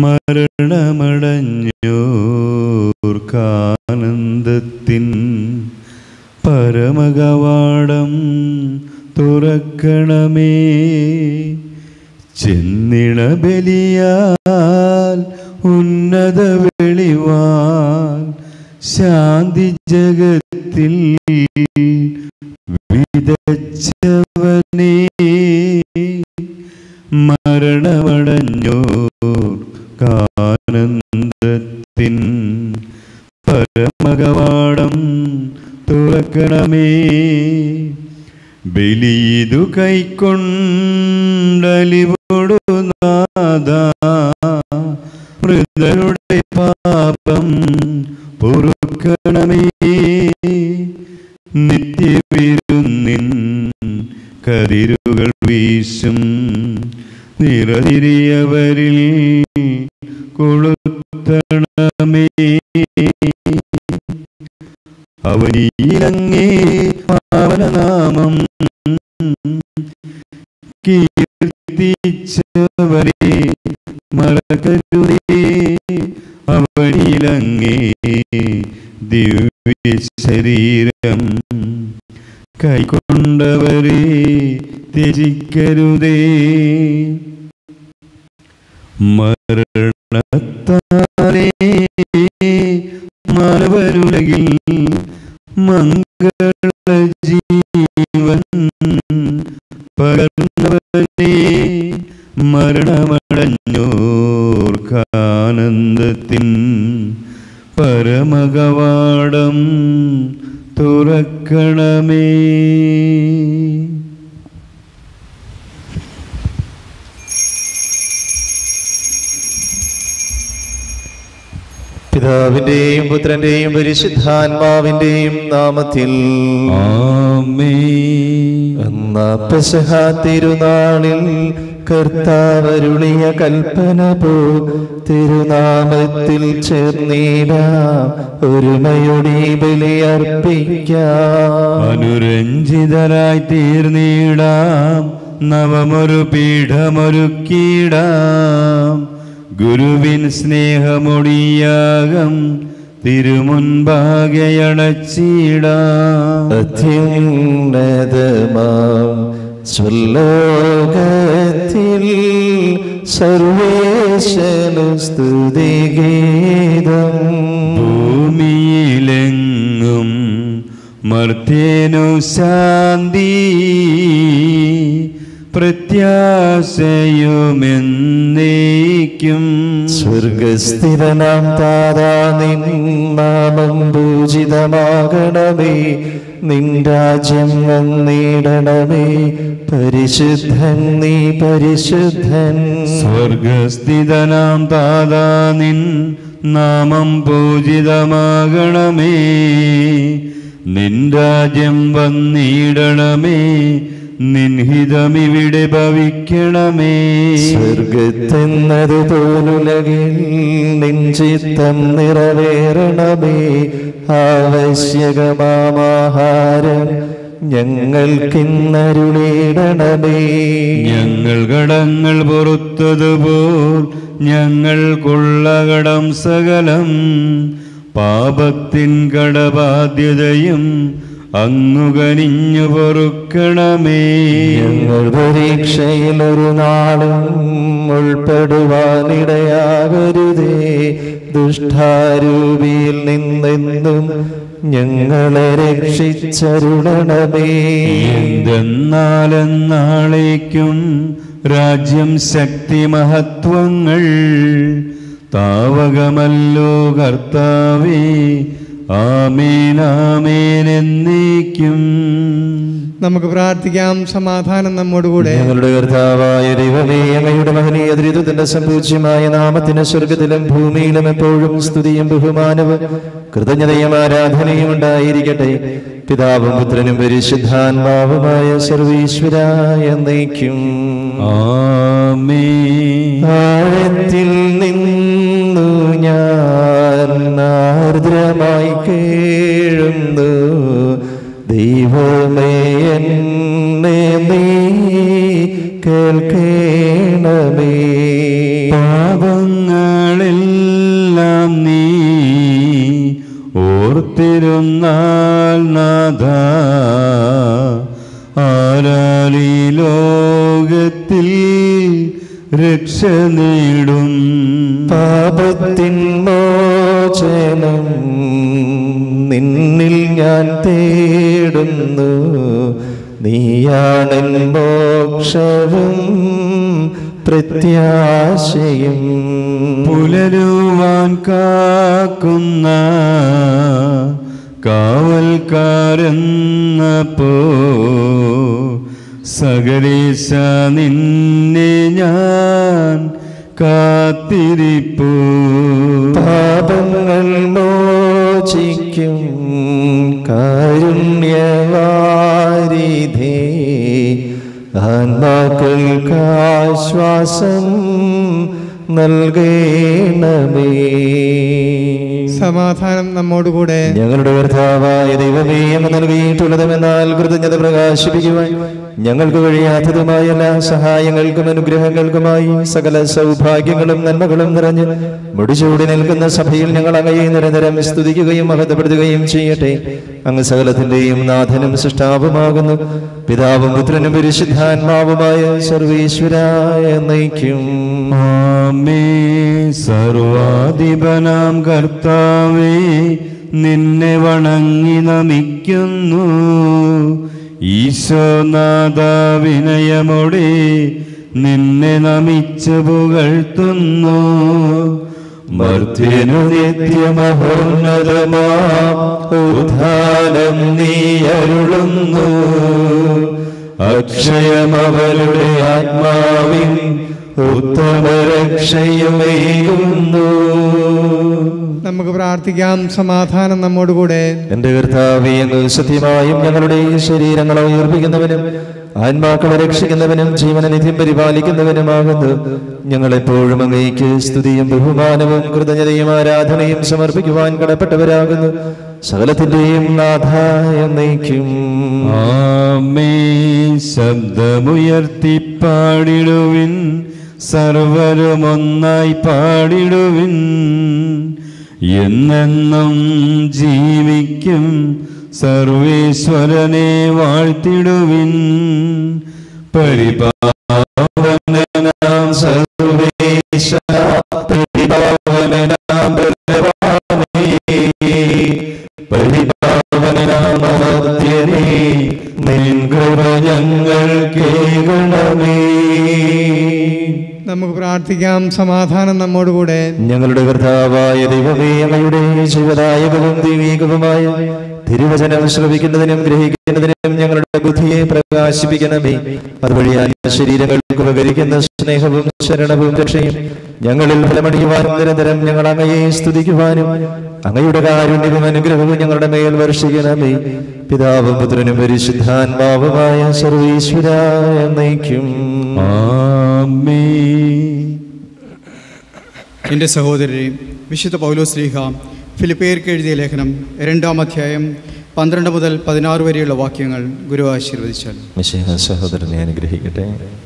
മരണമടഞ്ഞോർക്കാനന്ദത്തിൻ പരമകവാടം തുറക്കണമേ ചെന്നിട ബലിയാൽ ഉന്നത വെളിവാൻ ശാന്തി ജഗത്തിൽ വിതച്ചവനേ മരണമടഞ്ഞോർക്കാനന്ദത്തിൻ പരമകവാടം തുറക്കണമേ ബലിയിതു കൈക്കൊണ്ടലിവോടു നാദ മൃതരുടെ പാപം പൊറുക്കണമേ നിത്യവിരുന്നിൻ കതിരുകൾ വീശും നിറതിരിയവരിൽ കൊളുത്തണമേ അവനിയിലങ്ങേ പാവനനാമം കീർത്തിച്ചവരെ മറക്കരുതേ അവനിയിലങ്ങേ ദിവ്യ ശരീരം കൈക്കൊണ്ടവരെ ത്യജിക്കരുതേ മരണത്താരേ മാനവരുലകിൽ മംഗള ജീവൻ പകർന്നവനെ മരണമടഞ്ഞോർക്കാനന്ദത്തിൻ പരമകവാടം തുറക്കണമേ പിതാവിന്റെയും പുത്രന്റെയും പരിശുദ്ധാത്മാവിന്റെയും നാമത്തിൽ ആമേ എന്നാ പെസഹ തിരുനാളിൽ കർത്താവരുളിയ കൽപ്പന പോ തിരുനാമത്തിൽ ചേർന്നിടാം ഒരുമയുടെ ബലിയർപ്പിക്കാം അനുരഞ്ജിതരായി തീർന്നിടാം നവമൊരു പീഠമൊരുക്കിടാം ഗുരുവിൻ സ്നേഹമൊടിയാകം തിരുമുൻപാകെയടച്ചിടാം അത്യുന്നതമാം സ്വലോകത്തിൽ സർവേശനു സ്തുതിഗീതം ഭൂമിയിലെങ്ങും മർത്തേനു ശാന്തി പ്രത്യാശയുമെന്നേക്കും സ്വർഗസ്ഥിരനാം താരാ നിൻ നാമം പൂജിതമാകണമേ നിൻ രാജ്യം വന്നിടണമേ പരിശുദ്ധൻ നീ പരിശുദ്ധൻ സ്വർഗസ്ഥിതനാം താതാ നിൻ നാമം പൂജിതമാകണമേ നിൻ രാജ്യം വന്നിടണമേ നിൻഹിതമിവിടെ ഭവിക്കണമേ സ്വർഗത്തെന്നത് പോലുലകിൽ നിൻ ചിത്തം നിറവേറണമേ ആവശ്യകമാഹാരം ഞങ്ങൾക്കിന്നരുളിടണമേ ഞങ്ങൾ കടങ്ങൾ പൊറുത്തതുപോൽ ഞങ്ങൾക്കുള്ള കടം സകലം പാപത്തിൻ കടബാധ്യതയും അങ്ങു കനിഞ്ഞു പൊറുക്കണമേ ഞങ്ങൾ പരീക്ഷയിൽ ഒരു നാളും ഉൾപ്പെടുവാനിടയാകരുതേ ദുഷ്ടാരൂപിയിൽ നിന്നെന്നും ഞങ്ങളെ രക്ഷിച്ചരുളണമേ എന്തെന്നാലെന്നാളേക്കും രാജ്യം ശക്തി മഹത്വങ്ങൾ താവകമല്ലോ കർത്താവേ ആമേനാമേൻ എന്നേക്കും നമുക്ക് പ്രാർത്ഥിക്കാം സമാധാനം നമ്മോടുകൂടെ ഞങ്ങളുടെ കർത്താവായ ദൈവമേ അങ്ങയുടെ മഹനീയ ദ്രിതത്തിന്റെ സമ്പൂജ്യമായ നാമത്തിന് സ്വർഗത്തിലും ഭൂമിയിലും എപ്പോഴും സ്തുതിയും ബഹുമാനവും കൃതജ്ഞതയും ആരാധനയും ഉണ്ടായിരിക്കട്ടെ പിതാവും പുത്രനും പരിശുദ്ധാത്മാവുമായ സർവീശ്വരായ എന്നേക്കും ആമേ ആഴത്തിൽ നിന്നു ഞാൻ ആർദ്രമായി കേഴുന്നു ദൈവമേ എന്നെ നീ കേൾക്കേണമേ പാപങ്ങൾ നാളെല്ലാം നീ ഓർത്തിരുന്നാൽ നാഥ ആരാലി ലോകത്തിൽ രക്ഷ നേടും പാപത്തിൻ മോചനം നിന്നിൽ ഞാൻ തേടുന്നു നീയാണൻ മോക്ഷവും പ്രത്യാശയും പുലരുവാൻ കാക്കുന്ന കാവൽക്കാരെന്നപ്പോ സകലേശ നിന്നെ ഞാൻ കാത്തിരിപ്പൂ പാപങ്ങൾ മോചിക്കും കാരുണ്യവാരിധേ ആത്മാക്കൾക്കാശ്വാസം നൽകേണമേ സമാധാനം നമ്മോടുകൂടെ ഞങ്ങളുടെ കർത്താവായ ദൈവമേ അങ്ങ് നൽകിയിട്ടുള്ളതുമെന്നാൽ കൃതജ്ഞത പ്രകാശിപ്പിക്കുവാൻ ഞങ്ങൾക്ക് കഴിയാത്തതുമായ എല്ലാ സഹായങ്ങൾക്കും അനുഗ്രഹങ്ങൾക്കുമായി സകല സൗഭാഗ്യങ്ങളും നന്മകളും നിറഞ്ഞ് മുടിചൂടി നിൽക്കുന്ന സഭയിൽ ഞങ്ങൾ അങ്ങയെ നിരന്തരം സ്തുതിക്കുകയും മഹത്വപ്പെടുത്തുകയും ചെയ്യട്ടെ അങ്ങ് സകലത്തിന്റെയും നാഥനും സൃഷ്ടാവുമാകുന്നു പിതാവും പുത്രനും പരിശുദ്ധാത്മാവുമായ സർവീശ്വരായ നയിക്കും ആമേ സർവാധിപനാം കർത്താവേ നിന്നെ വണങ്ങി നമിക്കുന്നു ഈശോനാഥ വിനയമോടെ നിന്നെ നമിച്ചു പുകഴ്ത്തുന്നു മർത്യനു നിത്യമഹോന്നതമാ ഉദ്ധാനം നീ അരുളുന്നു അക്ഷയമവരുടെ ആത്മാവിൻ ഉത്തമരക്ഷയുമേകുന്നു നമുക്ക് പ്രാർത്ഥിക്കാം സമാധാനം നമ്മോടുകൂടെ എന്റെ കർത്താവേ അങ്ങ് സത്യമായും ഞങ്ങളുടെ ഈ ശരീരങ്ങളെ ഉയർപ്പിക്കുന്നവനും ആത്മാക്കളെ രക്ഷിക്കുന്നവനും ജീവന നിത്യം പരിപാലിക്കുന്നവനുമാകുന്നു ഞങ്ങളെപ്പോഴും അങ്ങേക്ക് സ്തുതിയും ബഹുമാനവും കൃതജ്ഞതയും ആരാധനയും സമർപ്പിക്കുവാൻ കടപ്പെട്ടവരാകുന്നു സകലത്തിന്റെയും നാഥായ നയിക്കും ആമേ ശബ്ദമുയർത്തി പാടിടുവിൻ സർവരുമൊന്നായി പാടിടുവിൻ എന്നെന്നും ജീവിക്കും സർവേശ്വരനെ വാഴ്ത്തിടുവിൻ പരിപാവനാം സർവേശ പരിപാവനാം ബലവാനേ പരിപാവനാമർത്യനേ നിൻ കൃപ ഞങ്ങൾ കേൾക്കണമേ നമുക്ക് പ്രാർത്ഥിക്കാം സമാധാനം നമ്മോടുകൂടെ ഞങ്ങളുടെ കർത്താവായ ദൈവമേ അങ്ങയുടെ ജീവദായകവും ദൈവീകവുമായ തിരുവചനം ശ്രവിക്കുന്നതിനും ഗ്രഹിക്കുന്നതിനും ഞങ്ങളുടെ ബുദ്ധിയെ പ്രകാശിപ്പിക്കണമേ അതുവഴി അന്യ ശരീരങ്ങൾക്ക് ഉപകരിക്കുന്ന സ്നേഹവും ശരണവും രക്ഷയും ഞങ്ങളിൽ ഫലമടിക്കുവാനും നിരന്തരം ഞങ്ങൾ അങ്ങയെ സ്തുതിക്കുവാനും അങ്ങയുടെ കാരുണ്യവും അനുഗ്രഹവും ഞങ്ങളുടെ മേൽ വർഷിക്കണമേ പിതാവും പുത്രനും പരിശുദ്ധാത്മാവുമായ സർവീശ്വരായ നയിക്കും ആമേ എൻ്റെ സഹോദരരെ വിശുദ്ധ പൗലോസ് ലീഹ ഫിലിപ്പേർക്ക് എഴുതിയ ലേഖനം രണ്ടാം അധ്യായം പന്ത്രണ്ട് മുതൽ പതിനാറ് വരെയുള്ള വാക്യങ്ങൾ ഗുരു ആശീർവദിച്ചാൽ മിശിഹ സഹോദരനെ അനുഗ്രഹിക്കട്ടെ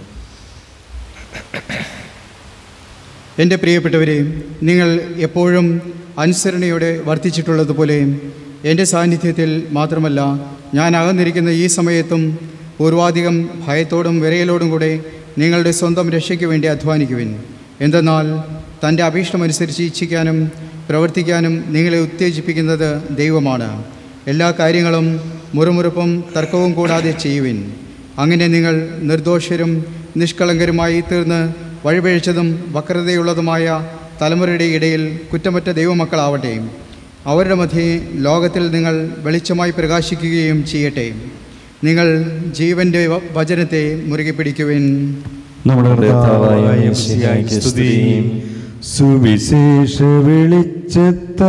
എൻ്റെ പ്രിയപ്പെട്ടവരെ നിങ്ങൾ എപ്പോഴും അനുസരണയോടെ വർത്തിച്ചിട്ടുള്ളതുപോലെ എൻ്റെ സാന്നിധ്യത്തിൽ മാത്രമല്ല ഞാൻ അകന്നിരിക്കുന്ന ഈ സമയത്തും പൂർവാധികം ഭയത്തോടും വിരയലോടും കൂടെ നിങ്ങളുടെ സ്വന്തം രക്ഷയ്ക്ക് വേണ്ടി അധ്വാനിക്കുവിൻ എന്തെന്നാൽ തൻ്റെ അഭീഷ്ടമനുസരിച്ച് ഇച്ഛിക്കാനും പ്രവർത്തിക്കാനും നിങ്ങളെ ഉത്തേജിപ്പിക്കുന്നത് ദൈവമാണ് എല്ലാ കാര്യങ്ങളും മുറുമുറുപ്പും തർക്കവും കൂടാതെ ചെയ്യുവിൻ അങ്ങനെ നിങ്ങൾ നിർദോഷരും നിഷ്കളങ്കരുമായി തീർന്ന് വഴിപഴിച്ചതും വക്രതയുള്ളതുമായ തലമുറയുടെ ഇടയിൽ കുറ്റമറ്റ ദൈവമക്കളാവട്ടെ അവരുടെ മധ്യേ ലോകത്തിൽ നിങ്ങൾ വെളിച്ചമായി പ്രകാശിക്കുകയും ചെയ്യട്ടെ നിങ്ങൾ ജീവൻ്റെ വ- വചനത്തെ മുറുകെ പിടിക്കുവിൻ നമ്മുടെ കർത്താവായ കർത്താവായ മിശിഹായ്ക്ക് മിശിഹായ്ക്ക് സ്തുതിയും സുവിശേഷ വെളിച്ചത്താ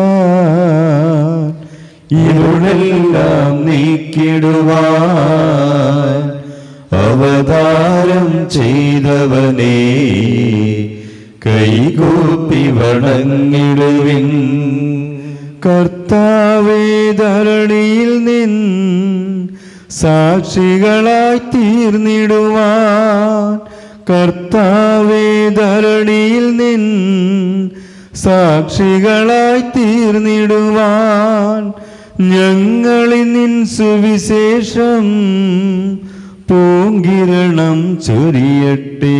ഇരുളെല്ലാം നീക്കിടുവാൻ അവതാരം ചെയ്തവനെ കൈകൂപ്പി വണങ്ങിടുവിൻ കർത്താവേ ധരണിയിൽ നിൻ സാക്ഷികളായി തീർന്നിടുവാൻ കർത്താവേ ധരണിയിൽ നിൻ സാക്ഷികളായി തീർന്നിടുവാൻ ഞങ്ങളിൽ നിൻ സുവിശേഷം പൂങ്കിരണം ചൊരിയട്ടെ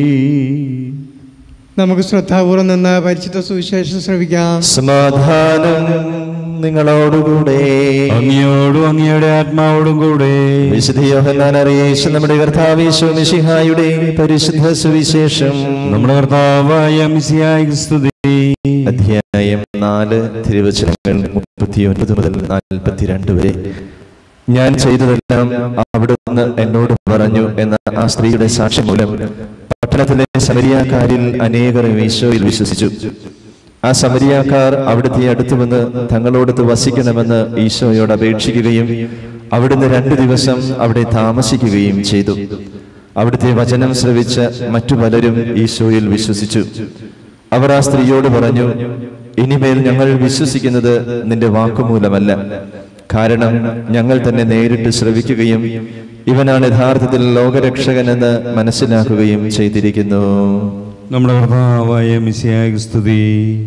നമുക്ക് ശ്രദ്ധാപൂർവം നിന്ന് പരിചിത സുവിശേഷം ശ്രവിക്കാം സമാധാനം നിങ്ങളോടുകൂടെ അങ്ങയോടും അങ്ങയുടെ ആത്മാവോടും കൂടെ വിശുദ്ധ യോഹന്നാൻ അറിയിച്ച നമ്മുടെ കർത്താവേശോ മിശിഹായുടെ പരിശുദ്ധ സുവിശേഷം നമ്മുടെ കർത്താവായ മിസിയായ സ്തുതി അധ്യായം നാല് തിരുവചനങ്ങൾ മുപ്പത്തിയൊൻപത് മുതൽ നാൽപ്പത്തിരണ്ട് വരെ ഞാൻ ചെയ്തതെല്ലാം അവിടുന്ന് എന്നോട് പറഞ്ഞു എന്ന ആ സ്ത്രീയുടെ സാക്ഷ്യം മൂലം പട്ടണത്തിലെ സമരിയാക്കാരിൽ അനേകർ ഈശോയിൽ വിശ്വസിച്ചു ആ സമരിയാക്കാർ അവിടുത്തെ അടുത്ത് വന്ന് തങ്ങളോടത്ത് വസിക്കണമെന്ന് ഈശോയോട് അപേക്ഷിക്കുകയും അവിടുന്ന് രണ്ടു ദിവസം അവിടെ താമസിക്കുകയും ചെയ്തു അവിടുത്തെ വചനം ശ്രവിച്ച മറ്റു പലരും ഈശോയിൽ വിശ്വസിച്ചു അവർ ആ സ്ത്രീയോട് പറഞ്ഞു ഇനിമേൽ ഞങ്ങൾ വിശ്വസിക്കുന്നത് നിന്റെ വാക്കുമൂലമല്ല കാരണം ഞങ്ങൾ തന്നെ നേരിട്ട് ശ്രവിക്കുകയും ഇവനാണ് യഥാർത്ഥത്തിൽ ലോകരക്ഷകനെന്ന് മനസ്സിലാക്കുകയും ചെയ്തിരിക്കുന്നു നമ്മുടെ കർത്താവായ മിസിയായ സ്തുതി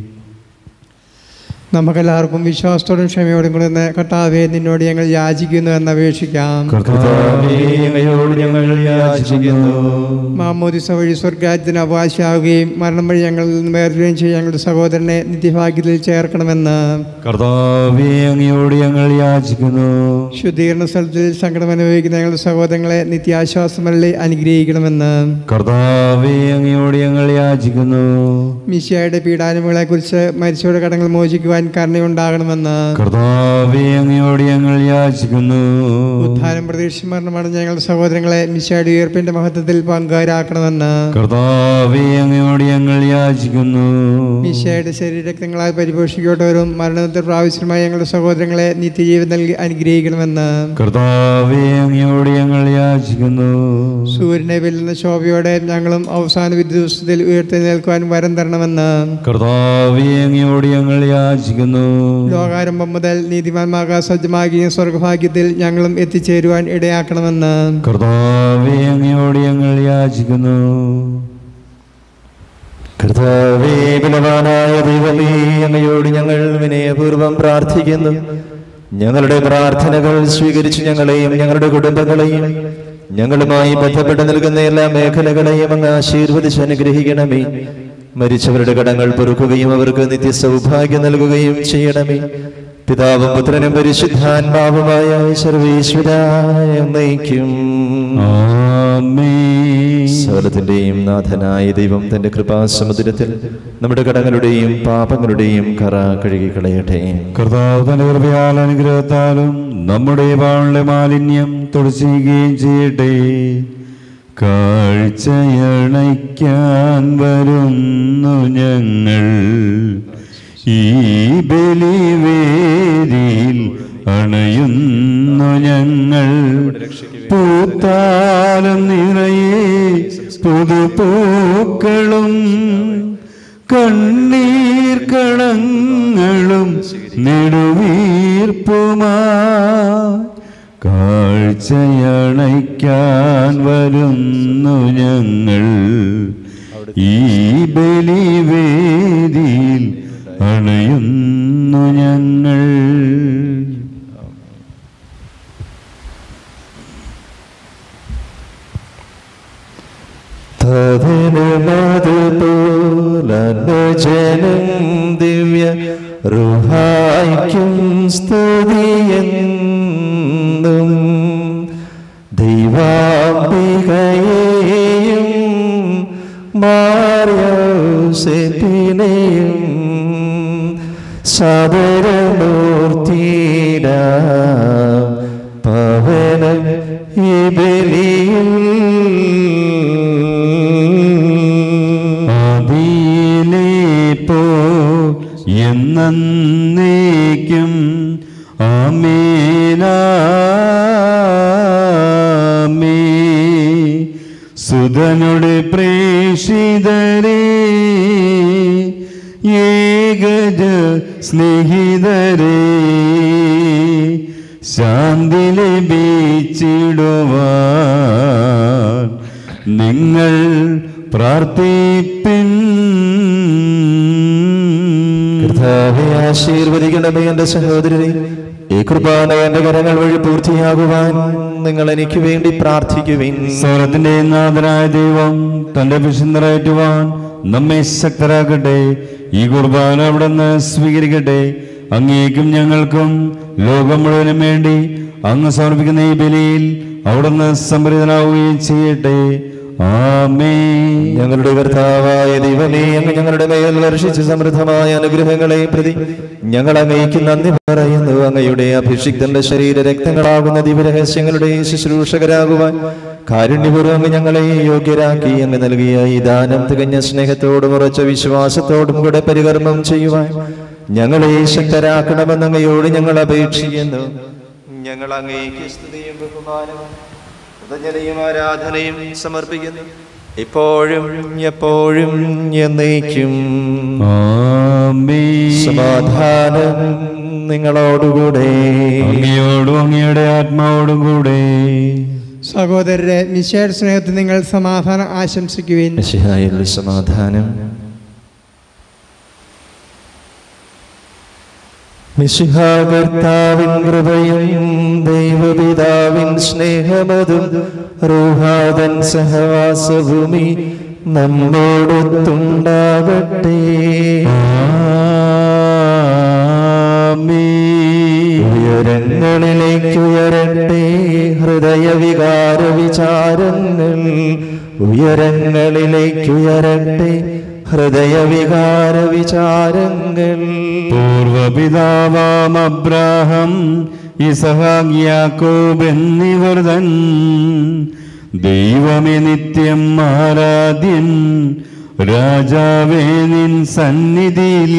നമുക്കെല്ലാവർക്കും വിശ്വാസത്തോടും ക്ഷമയോടും കൂടെ നിന്ന് കർത്താവെ നിന്നോട് ഞങ്ങൾ യാചിക്കുന്നു എന്ന് അപേക്ഷിക്കാം കർത്താവേ, അങ്ങയോട് ഞങ്ങൾ യാചിക്കുന്നു മാമോദിസ വഴി സ്വർഗാജ്യത്തിന് അവകാശിയാവുകയും മരണം വഴി ഞങ്ങളിൽ നിന്ന് വേർതിരികയും ചെയ്യ ഞങ്ങളുടെ സഹോദരനെ നിത്യഭാഗ്യത്തിൽ ചേർക്കണമെന്ന് കർത്താവേ അങ്ങയോട് ഞങ്ങൾ യാചിക്കുന്നു ശുദ്ധീകരണ സ്ഥലത്തിൽ സങ്കടം അനുഭവിക്കുന്ന ഞങ്ങളുടെ സഹോദരങ്ങളെ നിത്യാശ്വാസമല്ലി അനുഗ്രഹിക്കണമെന്ന് കർത്താവേ അങ്ങയോട് ഞങ്ങൾ യാചിക്കുന്നു മിശിയായുടെ പീഡാനുഭവങ്ങളെ കുറിച്ച് മരിച്ചവരുടെ കടങ്ങൾ മോചിക്കുവാൻ കരുണയുണ്ടാകണമെന്ന് കർത്താവേ അങ്ങയോട് ഞങ്ങൾ യാചിക്കുന്നു ഉദ്ധാനം പ്രതീക്ഷ മരണമടഞ്ഞ ഞങ്ങളുടെ സഹോദരങ്ങളെ മിശിയായുടെ ഉയർപ്പിന്റെ മഹത്വത്തിൽ പങ്കുകാരാക്കണമെന്ന് കർത്താവേ അങ്ങയോട് ഞങ്ങൾ യാചിക്കുന്നു മിശിയായുടെ ശരീരരക്തങ്ങളാൽ പരിപോഷിക്കപ്പെട്ടവരും മരണത്തിൽ പ്രാവശ്യമായി ഞങ്ങളുടെ സഹോദരങ്ങളെ നിത്യജീവൻ നൽകി അനുഗ്രഹിക്കണമെന്ന് കർത്താവേ അങ്ങയോട് ഞങ്ങൾ യാചിക്കുന്നു സൂര്യനെ വെല്ലുന്ന ശോഭയോടെ ഞങ്ങളും അവസാന വിധി ദിവസത്തിൽ ഉയർത്തെഴുന്നേൽക്കുവാൻ വരം തരണമെന്ന് കർത്താവേ അങ്ങയോട് ഞങ്ങൾ യാചിക്കുന്നു ലോകാരംഭം മുതൽ നീതിമാന്മാകാ സജ്ജമാകിയ സ്വർഗഭാഗ്യത്തിൽ ഞങ്ങളും എത്തിച്ചേരുവാൻ ഇടയാക്കണമെന്ന് കർത്താവേ അങ്ങയോട് ഞങ്ങൾ യാചിക്കുന്നു കർത്താവേ ബലവാനായ ദൈവമേ അങ്ങയോട് ഞങ്ങൾ വിനയപൂർവ്വം പ്രാർത്ഥിക്കുന്നു ഞങ്ങളുടെ പ്രാർത്ഥനകൾ സ്വീകരിച്ച് ഞങ്ങളെയും ഞങ്ങളുടെ കുടുംബങ്ങളെയും ഞങ്ങളുമായി ബന്ധപ്പെട്ട് നിൽക്കുന്ന എല്ലാ മേഖലകളെയും അങ്ങ് ആശീർവദിച്ച് അനുഗ്രഹിക്കണമേ മരിച്ചവരുടെ കടങ്ങൾ പൊറുക്കുകയും അവർക്ക് നിത്യ സൗഭാഗ്യം നൽകുകയും ചെയ്യണമേ പിതാവും പുത്രനും പരിശുദ്ധാത്മാവുമായ സർവേശ്വരായ നയിക്കും ആമേൻ സകലത്തിന്റെയും നാഥനായ ദൈവം തന്റെ കൃപാസമുദ്രത്തിൽ നമ്മുടെ കടങ്ങളുടെയും പാപങ്ങളുടെയും കറ കഴുകി കളയട്ടെ കർത്താവ് തന്റെ കൃപയാൽ അനുഗ്രഹത്താലും നമ്മുടെ പാവങ്ങളുടെ മാലിന്യം തുടച്ചുകയും ചെയ്യട്ടെ കാഴ്ചയണയ്ക്കാൻ വരുന്നു ഞങ്ങൾ ഈ ബലിവേദിയിൽ അണയുന്നു ഞങ്ങൾ പൂത്താലം നിറയെ പുതുപൂക്കളും കണ്ണീർ കണങ്ങളും നെടുവീർപ്പുമാ കാഴ്ചയണയ്ക്കാൻ വരുന്നു ഞങ്ങൾ ഈ ബലിവേദിയിൽ അണയുന്നു ഞങ്ങൾ ജനം ദിവ്യ റുഹായിക്കും സ്തുതിയെന്നും ദൈവാംബികയെയും മാറിയോസെപ്പിനെയും സദരമൂർത്തിയിട പവനം ഈ ബലിയിൽ ആദിയിലെ പോ എന്നേക്കും ആമേനാമേ സുധനുടെ പ്രേഷിതരേ ഏകജ സ്നേഹിതരേ ശാന്തി ലഭിച്ചിടുവാൻ നിങ്ങൾ പ്രാർത്ഥിപ്പിൻ കർത്താവെ ആശീർവദിക്കണമേ എൻ്റെ സഹോദരരെ ഈ കുർബാന എൻ്റെ കരങ്ങൾ വഴി പൂർത്തിയാകുവാൻ നിങ്ങൾ എനിക്ക് വേണ്ടി പ്രാർത്ഥിക്കുവിൻ സ്വർഗത്തിന്റെ നാഥനായ ദൈവം തന്റെ വിഷം നിറയറ്റുവാൻ നമ്മെ ശക്തരാക്കട്ടെ ഈ കുർബാന അവിടുന്ന് സ്വീകരിക്കട്ടെ അങ്ങേക്കും ഞങ്ങൾക്കും ലോകം മുഴുവനും വേണ്ടി അങ്ങ് സമർപ്പിക്കുന്ന ഈ ബലിയിൽ അവിടുന്ന് സംപ്രീതനാവുകയും ചെയ്യട്ടെ ആമേ ഞങ്ങളുടെ കർത്താവായ ദൈവമേ അങ്ങ് ഞങ്ങളുടെ മേൽ വർഷിച്ച സമൃദ്ധമായ അനുഗ്രഹങ്ങളെ പ്രതി ഞങ്ങൾ അങ്ങേക്ക് നന്ദി പറയുന്നു അങ്ങയുടെ അഭിഷിക്തന്റെ ശരീര രക്തങ്ങളാകുന്ന ദിവരഹസ്യങ്ങളുടെ ശുശ്രൂഷകരാകുവാൻ കാരുണ്യപൂർവ്വം അങ്ങ് ഞങ്ങളെ യോഗ്യരാക്കി അങ്ങ് നൽകിയ ഈ ദാനം തികഞ്ഞ സ്നേഹത്തോടും ഉറച്ച വിശ്വാസത്തോടും കൂടെ പരികർമ്മം ചെയ്യുവാൻ ഞങ്ങളെ ശക്തരാക്കണമെന്ന് അങ്ങയോട് ഞങ്ങൾ അപേക്ഷിക്കുന്നു ഞങ്ങൾ അങ്ങേക്ക് സ്തുതിയും ബഹുമാനവും കൃതജ്ഞതയും ആരാധനയും സമർപ്പിക്കുന്നു ഇപ്പോഴും എപ്പോഴും എന്നേക്കും ആമേ സമാധാനം നിങ്ങളോടുകൂടെ അങ്ങയോടും അങ്ങയുടെ ആത്മാവോടും കൂടെ സഹോദരരെ നിശ്ചയ സ്നേഹത്തിൽ നിങ്ങൾ സമാധാനം ആശംസിക്കുവിൻ മിശിഹായിൽ സമാധാനം മിശിഹാകർത്താവിൻ കൃപയും ദൈവപിതാവിൻ സ്നേഹമതും റൂഹാദൻ സഹവാസഭൂമി നമ്മോടൊത്തുണ്ടാകട്ടെ ഉയരങ്ങളിലേക്ക് ഉയരട്ടെ ഹൃദയവികാര വിചാരങ്ങൾ ഉയരങ്ങളിലേക്ക് ഉയരട്ടെ ഹൃദയവികാര വിചാരങ്ങൾ പൂർവപിതാവാം അബ്രാഹം ഇസഹാക്ക് യാക്കോബ് എന്നിവർ തൻ ദൈവമേ നിത്യം ആരാധ്യൻ രാജാവേ നിൻ സന്നിധിയിൽ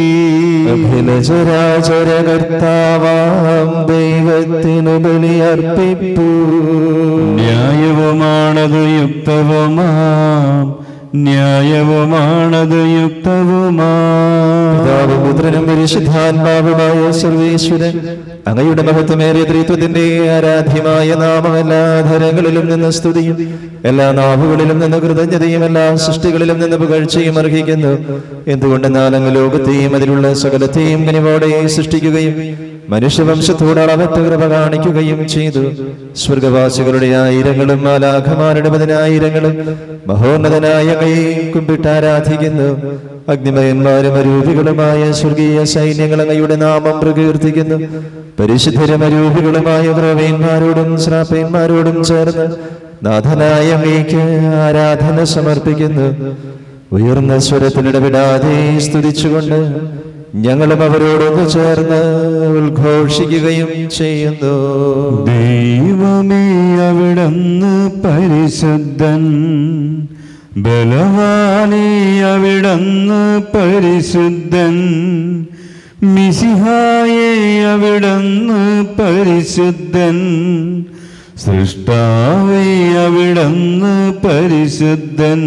അഖിലചരാചരകർത്താവാം ദൈവത്തിനു ബലിയർപ്പിപ്പൂ ന്യായവുമാണത് യുക്തവുമാം ന്യായവുമാണത് യുക്തവുമാം പിതാവും പുത്രനും പരിശുദ്ധാത്മാവുമായ സർവേശ്വരൻ അങ്ങയുടെ മഹത്വമേറിയ ത്രിത്വത്തിന്റെ ആരാധ്യമായ നാമം എല്ലാ ധരങ്ങളിലും നിന്ന് സ്തുതിയും എല്ലാ നാവുകളിലും നിന്ന് കൃതജ്ഞതയും എല്ലാ സൃഷ്ടികളിലും നിന്ന് പുകഴ്ചയും അർഹിക്കുന്നു എന്തുകൊണ്ടെന്നാൽ അങ്ങ് ലോകത്തെയും അതിലുള്ള സകലത്തെയും കനിവോടെ സൃഷ്ടിക്കുകയും മനുഷ്യവംശത്തോട് അളവറ്റ കൃപ കാണിക്കുകയും ചെയ്തു സ്വർഗവാസികളുടെ ആയിരങ്ങളും മാലാഖമാരുടെ പതിനായിരങ്ങളും മഹോന്നതനായ അങ്ങയെ കുമ്പിട്ട് ആരാധിക്കുന്നു അഗ്നിമയന്മാരും അരൂപികളുമായ സ്വർഗീയ സൈന്യങ്ങൾ അങ്ങയുടെ നാമം പ്രകീർത്തിക്കുന്നു പരിശുദ്ധരും അരൂപികളുമായ പ്രവീന്മാരോടും ശ്രാപ്പന്മാരോടും ചേർന്ന് നാഥനായ അങ്ങേക്ക് ആരാധന സമർപ്പിക്കുന്നു ഉയർന്ന സ്വരത്തിലിടപെടാതെ സ്തുതിച്ചുകൊണ്ട് ഞങ്ങളും അവരോടൊന്ന് ചേർന്ന് ഉദ്ഘോഷിക്കുകയും ചെയ്യുന്നു ദൈവമേ അവിടന്ന് പരിശുദ്ധൻ ബലവാനേ അവിടന്ന് പരിശുദ്ധൻ മിസിഹായെ അവിടന്ന് പരിശുദ്ധൻ സൃഷ്ടാവേ അവിടന്ന് പരിശുദ്ധൻ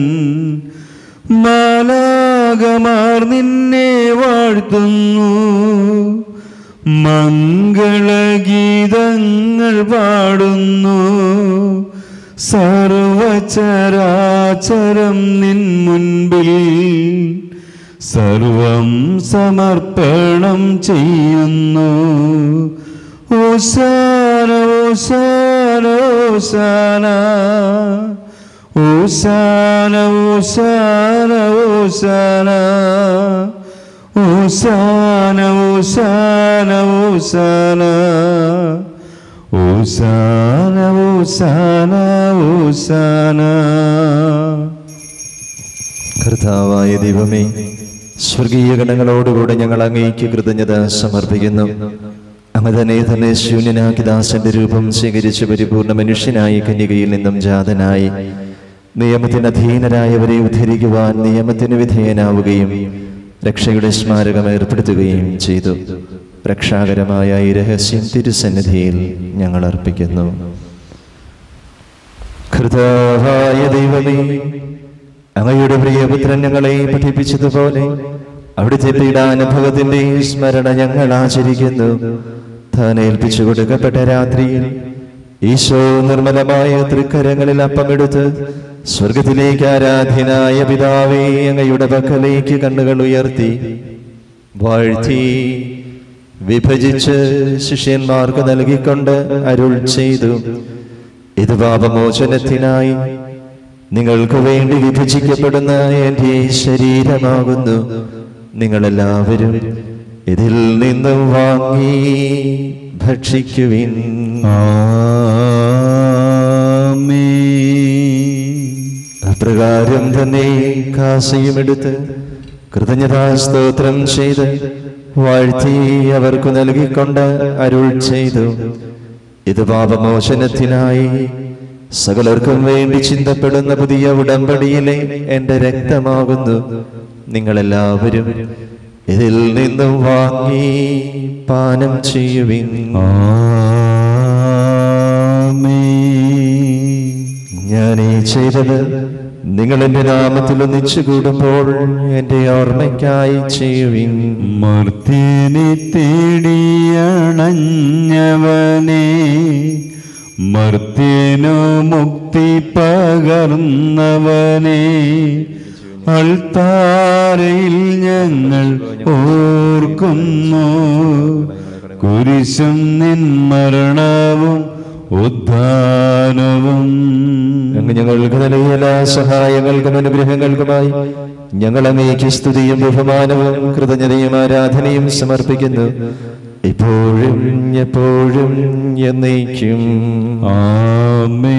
മാലാകമാർ നിന്നെ വാഴ്ത്തുന്നു മംഗളഗീതങ്ങൾ പാടുന്നു സർവചരാചരം നിൻ മുൻപിൽ സർവം സമർപ്പണം ചെയ്യുന്നു ഓശാന ഓശാന ഓശാന ഓശാന ഓശാന ഓശാന ഓശാന ഓശാന ഓശാന ഓശാന ഓശാന ഓശാന കർത്താവായ ദൈവമേ സ്വർഗീയ ഗണങ്ങളോടുകൂടെ ഞങ്ങൾ അങ്ങേക്ക് കൃതജ്ഞത സമർപ്പിക്കുന്നു അങ്ങ് തന്നെ തന്നെ ശൂന്യനാക്കി ദാസന്റെ രൂപം സ്വീകരിച്ച് പരിപൂർണ മനുഷ്യനായി കന്യകയിൽ നിന്നും ജാതനായി നിയമത്തിന് അധീനരായവരെ ഉദ്ധരിക്കുവാൻ നിയമത്തിന് വിധേയനാവുകയും രക്ഷയുടെ സ്മാരകം ഏർപ്പെടുത്തുകയും ചെയ്തു രക്ഷാകരമായ ഈ രഹസ്യം തിരുസന്നിധിയിൽ ഞങ്ങൾ അർപ്പിക്കുന്നു കർത്താവായ ദൈവമേ അങ്ങയുടെ പ്രിയപുത്രൻ ഞങ്ങളെ പഠിപ്പിച്ചതുപോലെ അവിടുത്തെ പീഡാനുഭവത്തിന്റെ സ്മരണ ഞങ്ങൾ ആചരിക്കുന്നു താൻ ഏൽപ്പിച്ചു കൊടുക്കപ്പെട്ട രാത്രിയിൽ ഈശോ നിർമ്മലമായ തൃക്കരങ്ങളിൽ അപ്പമെടുത്ത് സ്വർഗത്തിലേക്ക് ആരാധ്യനായ പിതാവേ അങ്ങയുടെ പക്കലേക്ക് കണ്ണുകൾ ഉയർത്തി വാഴ്ത്തി വിഭജിച്ച് ശിഷ്യന്മാർക്ക് നൽകിക്കൊണ്ട് അരുൾ ചെയ്തു ഇത് പാപമോചനത്തിനായി നിങ്ങൾക്ക് വേണ്ടി വിഭജിക്കപ്പെടുന്ന എൻ്റെ ശരീരമാകുന്നു നിങ്ങളെല്ലാവരും ഇതിൽ നിന്നും വാങ്ങി ഭക്ഷിക്കുവിൻ അപ്രകാരം തന്നെ കാസയും എടുത്ത് കൃതജ്ഞതാ സ്തോത്രം ചെയ്ത് വാഴ്ത്തി അവർക്ക് നൽകിക്കൊണ്ട് അരുൾ ചെയ്തു ഇത് പാപമോചനത്തിനായി സകലർക്കും വേണ്ടി ചിന്തപ്പെടുന്ന പുതിയ ഉടമ്പടിയിലെ എന്റെ രക്തമാകുന്നു നിങ്ങളെല്ലാവരും ഇതിൽ നിന്നും വാങ്ങി പാനം ചെയ്യുവിൻ ഞാൻ ഈ ചെയ്തത് നിങ്ങൾ എന്റെ നാമത്തിൽ ഒന്നിച്ചു കൂടുമ്പോൾ എന്റെ ഓർമ്മയ്ക്കായി ചെയ്യുവിൻ മർത്തിനെ തേടിയണഞ്ഞവനെ മർത്യനു മുക്തി പകർന്നവനെ അൾത്താരയിൽ ഞങ്ങൾ ഓർക്കുന്നു കുരിശും നിൻ മരണവും ഉദ്ധാനവും അങ്ങ് ഞങ്ങൾക്ക് നൽകിയ എല്ലാ സഹായങ്ങൾക്കും അനുഗ്രഹങ്ങൾക്കുമായി ഞങ്ങൾ അങ്ങേക്ക് സ്തുതിയും ബഹുമാനവും കൃതജ്ഞതയും ആരാധനയും സമർപ്പിക്കുന്നു ഇപ്പോഴും എപ്പോഴും എന്നേക്കും ആമേ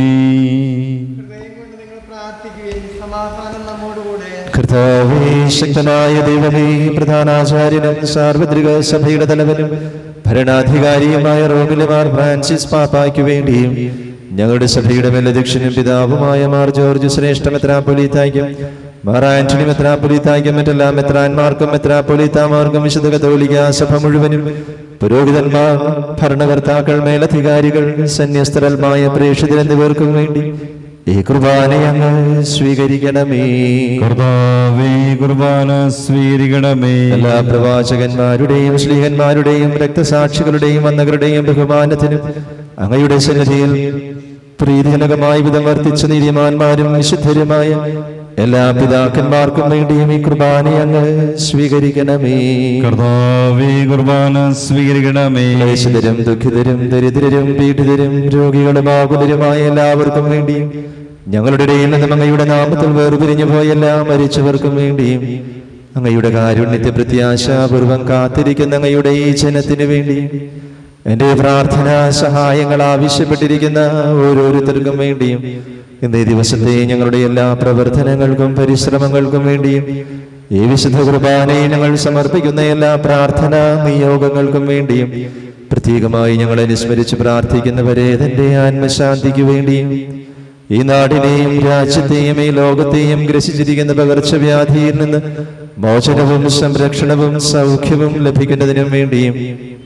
നിങ്ങൾ പ്രാർത്ഥിക്കുകയും സമാധാനം നമ്മോടുകൂടെ കർത്താവേ ശക്തനായ ദൈവമേ പ്രധാനാചാര്യനും സാർവത്രിക സഭയുടെ തലവനും ഭരണാധികാരിയുമായ റോമിലെ മാർ ഫ്രാൻസിസ് പാപ്പായ്ക്ക് വേണ്ടിയും ഞങ്ങളുടെ സഭയുടെ മേലധ്യക്ഷനും പിതാവുമായ മാർ ജോർജ് ശ്രേഷ്ഠ മെത്രാപ്പൊലീത്തായ്ക്കും മാർ ആന്റണി മെത്രാപ്പൊലീത്തായ്ക്കും മറ്റെല്ലാ മെത്രാന്മാർക്കും മെത്രാപ്പൊലീത്താമാർക്കും വിശുദ്ധ കത്തോലിക്ക സഭ മുഴുവനും പുരോഹിതന്മാർ ഭരണകർത്താക്കൾ മേലധികാരികൾ സന്യസ്തരൽമായ പ്രേക്ഷിതർ എന്നിവർക്കും വേണ്ടി ഈ കുർബാന അങ്ങ് സ്വീകരിക്കണമേ കർത്താവേ കുർബാന സ്വീകരിക്കണമേ എല്ലാ പ്രവാചകന്മാരുടെയും ശ്ലീഹന്മാരുടെയും രക്തസാക്ഷികളുടെയും വന്നകളുടെയും ബഹുമാനത്തിനും അങ്ങയുടെ സന്നിധിയിൽ പ്രീതിജനകമായ വിധം വർത്തിച്ച നീതിമാന്മാരും വിശുദ്ധരുമായ എല്ലാ പിതാക്കന്മാർക്കും വേണ്ടിയും ഈ കുർബാന അങ്ങ് സ്വീകരിക്കണമേ കർത്താവേ കുർബാന സ്വീകരിക്കണമേ ക്ലേശിതരും ദുഃഖിതരും ദരിദ്രരും പീഡിതരും രോഗികളും ആകുലരുമായ എല്ലാവർക്കും വേണ്ടിയും ഞങ്ങളുടെ ഇടയിൽ നിന്നും അങ്ങയുടെ നാമത്തിൽ വേർപിരിഞ്ഞു പോയ എല്ലാ മരിച്ചവർക്കും വേണ്ടിയും അങ്ങയുടെ കാരുണ്യത്തെ പ്രത്യാശാപൂർവം കാത്തിരിക്കുന്ന അങ്ങയുടെ ഈ ജനത്തിന് വേണ്ടിയും എന്റെ പ്രാർത്ഥന സഹായങ്ങൾ ആവശ്യപ്പെട്ടിരിക്കുന്ന ഓരോരുത്തർക്കും വേണ്ടിയും ഇന്നേ ദിവസത്തെ ഞങ്ങളുടെ എല്ലാ പ്രവർത്തനങ്ങൾക്കും പരിശ്രമങ്ങൾക്കും വേണ്ടിയും ഈ വിശുദ്ധ കുർബാനയെ ഞങ്ങൾ സമർപ്പിക്കുന്ന എല്ലാ പ്രാർത്ഥന നിയോഗങ്ങൾക്കും വേണ്ടിയും പ്രത്യേകമായി ഞങ്ങളെ അനുസ്മരിച്ച് പ്രാർത്ഥിക്കുന്നവരെ തന്റെ ആത്മശാന്തിക്ക് വേണ്ടിയും ഈ നാടിനെയും രാജ്യത്തെയും ഈ ലോകത്തെയും ഗ്രസിച്ചിരിക്കുന്ന പകർച്ചവ്യാധിയിൽ നിന്ന് മോചനവും സംരക്ഷണവും സൗഖ്യവും ലഭിക്കുന്നതിനും വേണ്ടിയും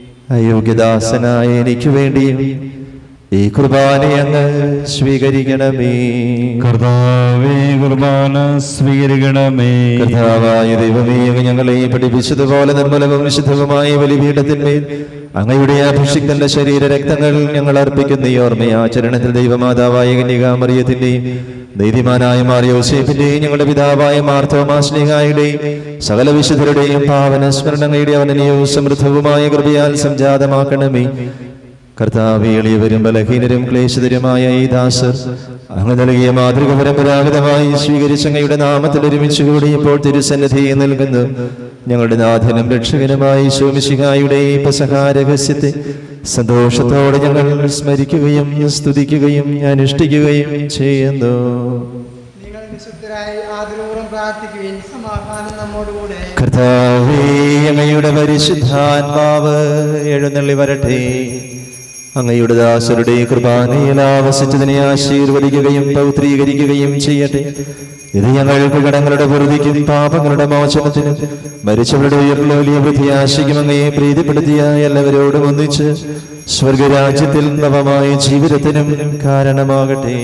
അയോഗ്യദാസനായ എനിക്ക് വേണ്ടിയും ഈ കുർബാന അങ്ങ് സ്വീകരിക്കണമേ കർത്താവേ കുർബാന സ്വീകരിക്കണമേ കർത്താവായ ദൈവമേ അങ്ങ് ഞങ്ങളെ പഠിപ്പിച്ചതുപോലെ നിർമ്മലവും വിശുദ്ധവുമായ ബലിപീഠത്തിന്മേൽ അങ്ങയുടെ അഭിഷിക്തന്റെ ശരീര രക്തങ്ങൾ ഞങ്ങൾ അർപ്പിക്കുന്ന ഈ ഓർമ്മയാചരണത്തിൽ ദൈവമാതാവായ കന്യകാമറിയത്തിന്റെയും നീതിമാനായ മാറിയോസേഫിന്റെയും ഞങ്ങളുടെ പിതാവായ മാർത്തോമാസ്ലിഹായുടെയും സകല വിശുദ്ധരുടെയും പാവന സ്മരണങ്ങളുടെ അവനനീയവും സമൃദ്ധവുമായ കൃപയാൽ സംജാതമാക്കണമേ കർത്താവ് എളിയവരും ബലഹീനരും ക്ലേശിതരുമായ ഈ ദാസർ അങ്ങ് നൽകിയ മാതൃക പരമ്പരാഗതമായി സ്വീകരിച്ച അങ്ങയുടെ നാമത്തിൽ ഒരുമിച്ച് കൂടി ഇപ്പോൾ തിരുസന്നിധിയിൽ നൽകുന്നു ഞങ്ങളുടെ നാഥനും രക്ഷകനുമായി ശോമിശിഹായുടെ ഈ പസഹാരഹസ്യത്തെ സന്തോഷത്തോടെ ഞങ്ങൾ സ്മരിക്കുകയും സ്തുതിക്കുകയും അനുഷ്ഠിക്കുകയും ചെയ്യുന്നു നിങ്ങൾ വിശുദ്ധരായി ആദരപൂർവ്വം പ്രാർത്ഥിക്കുകയും സമാധാനം നമ്മോടുകൂടെ കർത്താവേ അങ്ങയുടെ പരിശുദ്ധാത്മാവ് എഴുന്നള്ളി വരട്ടെ അങ്ങയുടെ ദാസരുടെ കൃപാനയിൽ ആവസിച്ചതിനെ ആശീർവദിക്കുകയും പൗത്രീകരിക്കുകയും ചെയ്യട്ടെ ഇത് ഞങ്ങൾക്ക് കടങ്ങളുടെ വെറുതിക്കും പാപങ്ങളുടെ മോചനത്തിനും മരിച്ചവരുടെ ഉയർന്ന വലിയ പ്രത്യാശയ്ക്കും അങ്ങയെ പ്രീതിപ്പെടുത്തിയ എല്ലാവരോടും ഒന്നിച്ച് സ്വർഗരാജ്യത്തിൽ നവമായ ജീവിതത്തിനും കാരണമാകട്ടെ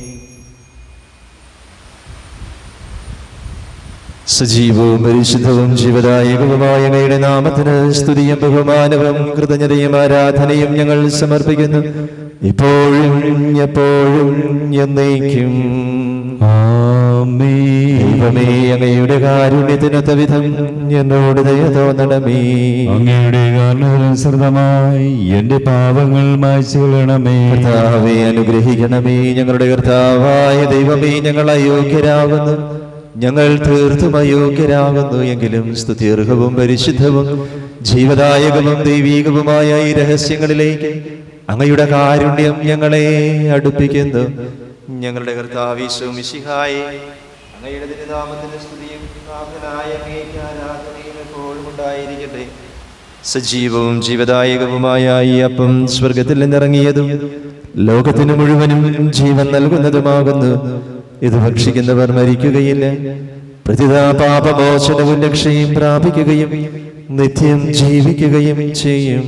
സജീവവും പരിശുദ്ധവും ജീവദായകവുമായ അങ്ങയുടെ നാമത്തിന് സ്തുതിയും ബഹുമാനവും കൃതജ്ഞതയും ആരാധനയും ഞങ്ങൾ സമർപ്പിക്കുന്നു ഇപ്പോഴും എപ്പോഴും എന്നേക്കും ആമേ ദൈവമേ അങ്ങയുടെ കാരുണ്യത്തിനൊത്ത വിധം എന്നോട് ദയ തോന്നണമേ അങ്ങയുടെ കാരണത്തിനനുസൃതമായി എന്റെ പാപങ്ങൾ മായ്ച്ചു കളയണമേ കർത്താവെ അനുഗ്രഹിക്കണമേ ഞങ്ങളുടെ കർത്താവായ ദൈവമേ ഞങ്ങൾ അയോഗ്യരാകുന്നു ഞങ്ങൾ തീർത്തും അയോഗ്യരാകുന്നു എങ്കിലും സ്തുത്യർഹവും പരിശുദ്ധവും ജീവദായകവും ദൈവീകവുമായ ഈ രഹസ്യങ്ങളിലേക്ക് അങ്ങയുടെ കാരുണ്യം ഞങ്ങളെ അടുപ്പിക്കുന്നു ഞങ്ങളുടെ കർത്താവീശോ മിശിഹായെ അങ്ങയുടെ തിരുനാമത്തിന്റെ സ്തുതിയും നാഥനായ അങ്ങേക്ക് ആരാധനയും എപ്പോഴും ഉണ്ടായിരിക്കട്ടെ സജീവവും ജീവദായകവുമായ ഈ അപ്പം സ്വർഗത്തിൽ നിന്നിറങ്ങിയതും ലോകത്തിന് മുഴുവനും ജീവൻ നൽകുന്നതുമാകുന്നു ഇത് ഭക്ഷിക്കുന്നവർ മരിക്കുകയില്ല പ്രതിതാ പാപമോചനവും രക്ഷയും പ്രാപിക്കുകയും നിത്യം ജീവിക്കുകയും ചെയ്യും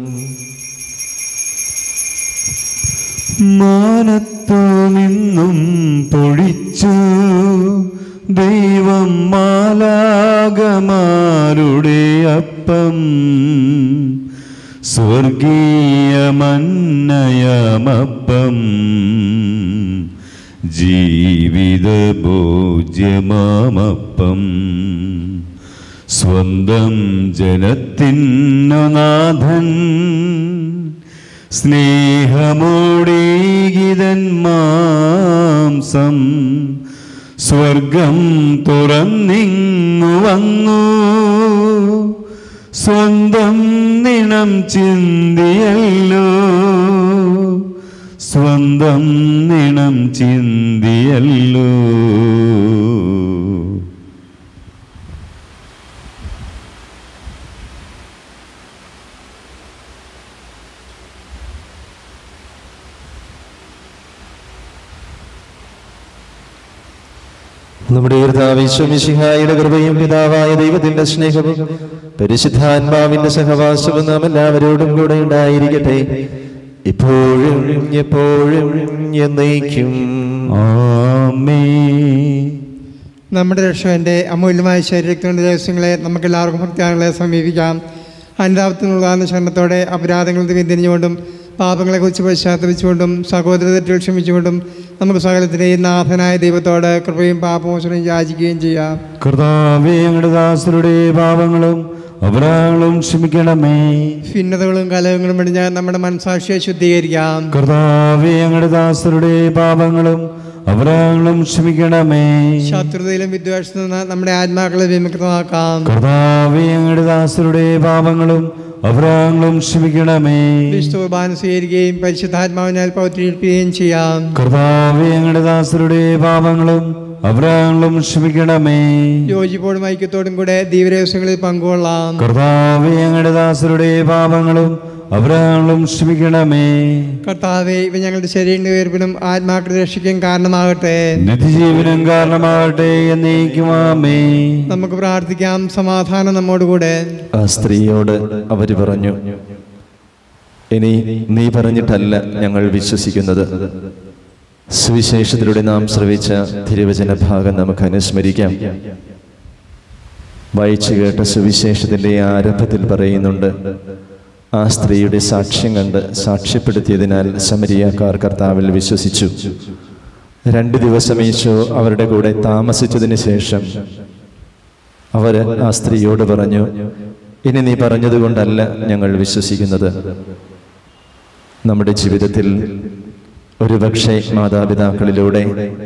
മാനത്തു നിന്നും പൊഴിച്ചു ദൈവം മാലാകമാരുടെ അപ്പം സ്വർഗീയമന്നയമപ്പം ജീവിത ഭോജ്യമാമപ്പം സ്വന്തം ജനത്തിനു നാഥൻ സ്നേഹമോടീകിതൻ മാംസം സ്വർഗം തുറന്നിങ്ങു വന്നു സ്വന്തം നിണം ചിന്തിയല്ലോ സ്വന്തം നിണം ചിന്തിയല്ലോ നമ്മുടെ കർത്താവിശ്വമിശിഹായുടെ കൃപയും പിതാവായ ദൈവത്തിന്റെ സ്നേഹവും പരിശുദ്ധാത്മാവിന്റെ സഹവാസവും നാം എല്ലാവരോടും കൂടെ ഉണ്ടായിരിക്കട്ടെ ഇപ്പോഴും എപ്പോഴും എന്നേക്കും ആമേ നമ്മുടെ രക്ഷകന്റെ അമൂല്യമായ ശരീരത്തിൻ്റെ രഹസ്യങ്ങളെ നമുക്ക് എല്ലാവർക്കും ഭക്തിയാളെ സമീപിക്കാം അനുതാപത്തിനുള്ള ശരണത്തോടെ അപരാധങ്ങളിൽ നിന്ന് തിരിഞ്ഞുകൊണ്ടും പാപങ്ങളെക്കുറിച്ച് പശ്ചാത്തപിച്ചുകൊണ്ടും സഹോദര തെറ്റുകൾ ക്ഷമിച്ചുകൊണ്ടും നമുക്ക് സകലത്തിൻ്റെയും നാഥനായ ദൈവത്തോട് കൃപയും പാപമോചനം യാചിക്കുകയും ചെയ്യാം കർത്താവേ ഞങ്ങളുടെ ദാസരുടെ പാപങ്ങളും അപരാധങ്ങളും ക്ഷമിക്കണമേ ഭിന്നതകളും കലഹങ്ങളും വെടിഞ്ഞ് നമ്മുടെ മനസാക്ഷിയെ ശുദ്ധീകരിക്കാം കർത്താവേ ഞങ്ങളുടെ ദാസരുടെ പാപങ്ങളും അപരാധങ്ങളും ക്ഷമിക്കണമേ ശത്രുതയിലും വിദ്വേഷത്തിൽ നിന്ന് നമ്മുടെ ആത്മാക്കളെ വിമുക്തമാക്കാം കർത്താവേ ഞങ്ങളുടെ ദാസരുടെ പാപങ്ങളും അപരാധങ്ങളും ക്ഷമിക്കണമേ വിശുദ്ധ കുർബാന സ്വീകരിക്കുകയും പരിശുദ്ധാത്മാവിനാൽ പൗത്രീകരിക്കുകയും ചെയ്യാം കർത്താവേ ഞങ്ങളുടെ ദാസരുടെ പാപങ്ങളും അപരാധങ്ങളും ക്ഷമിക്കണമേ യോജിപ്പോടും ഐക്യത്തോടും കൂടെ ദീവരഹസ്യങ്ങളിൽ പങ്കുകൊള്ളാം കർത്താവേ ഞങ്ങളുടെ ദാസരുടെ പാപങ്ങളും അപരാധങ്ങളും ക്ഷമിക്കണമേ കർത്താവെ ഇവ ഞങ്ങളുടെ ശരീരത്തിന്റെ ഉയർപ്പിനും ആത്മാക്കളുടെ രക്ഷയ്ക്കും കാരണമാകട്ടെ നിത്യജീവനം കാരണമാകട്ടെ എന്നേക്കുമാമേ നമുക്ക് പ്രാർത്ഥിക്കാം സമാധാനം നമ്മോടുകൂടെ ആ സ്ത്രീയോട് അവര് പറഞ്ഞു ഇനി നീ പറഞ്ഞിട്ടല്ല ഞങ്ങൾ വിശ്വസിക്കുന്നത് സുവിശേഷത്തിലൂടെ നാം ശ്രവിച്ച തിരുവചന ഭാഗം നമുക്ക് അനുസ്മരിക്കാം വായിച്ചു കേട്ട സുവിശേഷത്തിന്റെ ആരംഭത്തിൽ പറയുന്നുണ്ട് ആ സ്ത്രീയുടെ സാക്ഷ്യം കണ്ട് സാക്ഷ്യപ്പെടുത്തിയതിനാൽ സമരിയാക്കാർ കർത്താവിൽ വിശ്വസിച്ചു രണ്ട് ദിവസം ഈശോ അവരുടെ കൂടെ താമസിച്ചതിന് ശേഷം അവര് ആ സ്ത്രീയോട് പറഞ്ഞു ഇനി നീ പറഞ്ഞതുകൊണ്ടല്ല ഞങ്ങൾ വിശ്വസിക്കുന്നത് നമ്മുടെ ജീവിതത്തിൽ ഒരുപക്ഷെ മാതാപിതാക്കളിലൂടെ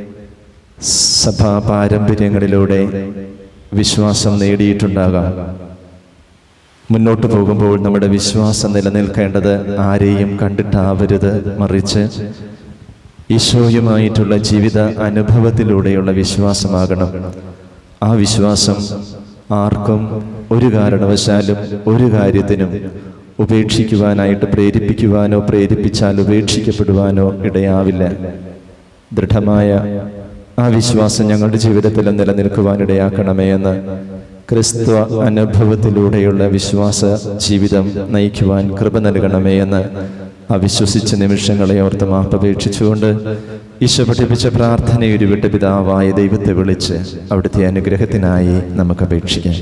സഭാ പാരമ്പര്യങ്ങളിലൂടെ വിശ്വാസം നേടിയിട്ടുണ്ടാകാം മുന്നോട്ട് പോകുമ്പോൾ നമ്മുടെ വിശ്വാസം നിലനിൽക്കേണ്ടത് ആരെയും കണ്ടിട്ടാവരുത് മറിച്ച് ഈശോയുമായിട്ടുള്ള ജീവിത അനുഭവത്തിലൂടെയുള്ള വിശ്വാസമാകണം ആ വിശ്വാസം ആർക്കും ഒരു കാരണവശാലും ഒരു കാര്യത്തിനും ഉപേക്ഷിക്കുവാനായിട്ട് പ്രേരിപ്പിക്കുവാനോ പ്രേരിപ്പിച്ചാൽ ഉപേക്ഷിക്കപ്പെടുവാനോ ഇടയാവില്ല ദൃഢമായ ആ വിശ്വാസം ഞങ്ങളുടെ ജീവിതത്തിൽ നിലനിൽക്കുവാൻ ഇടയാക്കണമേ എന്ന് ക്രിസ്തു അനുഭവത്തിലൂടെയുള്ള വിശ്വാസ ജീവിതം നയിക്കുവാൻ കൃപ നൽകണമേ എന്ന് അവിശ്വസിച്ച നിമിഷങ്ങളെ ഓർത്ത് മാപ്പപേക്ഷിച്ചുകൊണ്ട് ഈശോ പഠിപ്പിച്ച പ്രാർത്ഥന ഉരുവിട്ട് പിതാവായ ദൈവത്തെ വിളിച്ച് അവിടുത്തെ അനുഗ്രഹത്തിനായി നമുക്ക് അപേക്ഷിക്കാം